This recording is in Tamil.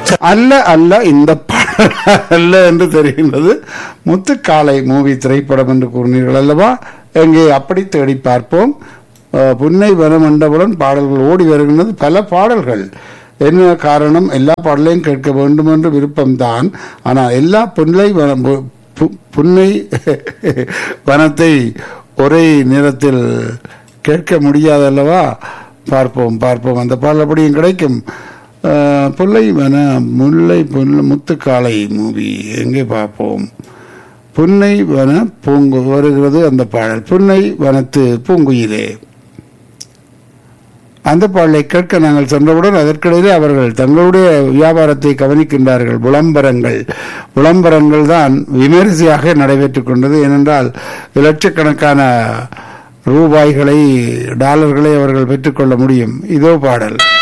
அல்ல அல்ல இந்த பாடல் அல்ல என்று தெரிகின்றது முத்துக்காலை மூவி திரைப்படம் என்று கூறினீர்கள் அல்லவா எங்கே அப்படி தேடி பார்ப்போம் அஹ், புன்னை வனமண்டபுடன் பாடல்கள் ஓடி வருகின்றது பல பாடல்கள் என்ன காரணம் எல்லா பாடலையும் கேட்க வேண்டும் என்று விருப்பம்தான் ஆனால் எல்லா புன்னை வனம் பு- பு- புன்னை வனத்தை ஒரே நேரத்தில் கேட்க முடியாதல்லவா பார்ப்போம் பார்ப்போம் அந்த பாடல் அப்படியும் கிடைக்கும் அஹ், புல்லை வன முல்லை புல்ல முத்துக்காலை மூவி எங்கே பார்ப்போம் புன்னை வன பூங்கு வருகிறது அந்த பாடல் புன்னை வனத்து பூங்குயிலே அந்த பாடலை கேட்க நாங்கள் சென்றவுடன் அதற்கிடையிலே அவர்கள் தங்களுடைய வியாபாரத்தை கவனிக்கின்றார்கள் விளம்பரங்கள் விளம்பரங்கள் தான் விமரிசையாக நடைபெற்றுக் கொண்டது ஏனென்றால் லட்சக்கணக்கான ரூபாய்களை டாலர்களை அவர்கள் பெற்றுக்கொள்ள முடியும் இதோ பாடல்